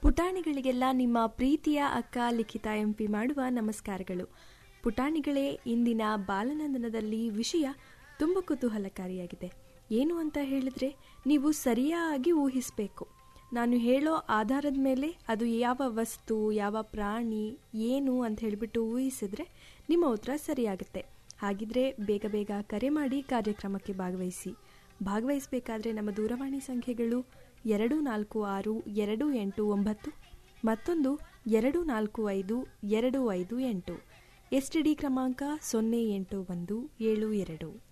ಪುಟಾಣಿಗಳಿಗೆಲ್ಲ ನಿಮ್ಮ ಪ್ರೀತಿಯ ಅಕ್ಕ ಲಿಖಿತ ಎಂಪಿ ಮಾಡುವ ನಮಸ್ಕಾರಗಳು ಪುಟಾಣಿಗಳೇ ಇಂದಿನ ಬಾಲನಂದನದಲ್ಲಿ ವಿಷಯ ತುಂಬ ಕುತೂಹಲಕಾರಿಯಾಗಿದೆ ಏನು ಅಂತ ಹೇಳಿದ್ರೆ ನೀವು ಸರಿಯಾಗಿ ಊಹಿಸಬೇಕು ನಾನು ಹೇಳೋ ಆಧಾರದ ಮೇಲೆ ಅದು ಯಾವ ವಸ್ತು ಯಾವ ಪ್ರಾಣಿ ಏನು ಅಂತ ಹೇಳಿಬಿಟ್ಟು ಊಹಿಸಿದ್ರೆ ನಿಮ್ಮ ಉತ್ತರ ಸರಿಯಾಗುತ್ತೆ ಹಾಗಿದ್ರೆ ಬೇಗ ಬೇಗ ಕರೆ ಮಾಡಿ ಕಾರ್ಯಕ್ರಮಕ್ಕೆ ಭಾಗವಹಿಸಿ ಭಾಗವಹಿಸಬೇಕಾದ್ರೆ ನಮ್ಮ ದೂರವಾಣಿ ಸಂಖ್ಯೆಗಳು ಎರಡು ನಾಲ್ಕು ಆರು ಎರಡು ಎಂಟು ಒಂಬತ್ತು ಮತ್ತೊಂದು ಎರಡು ನಾಲ್ಕು ಐದು ಎರಡು ಐದು ಎಂಟು ಎಸ್ ಟಿ ಡಿ ಕ್ರಮಾಂಕ ಸೊನ್ನೆ ಎಂಟು ಒಂದು ಏಳು ಎರಡು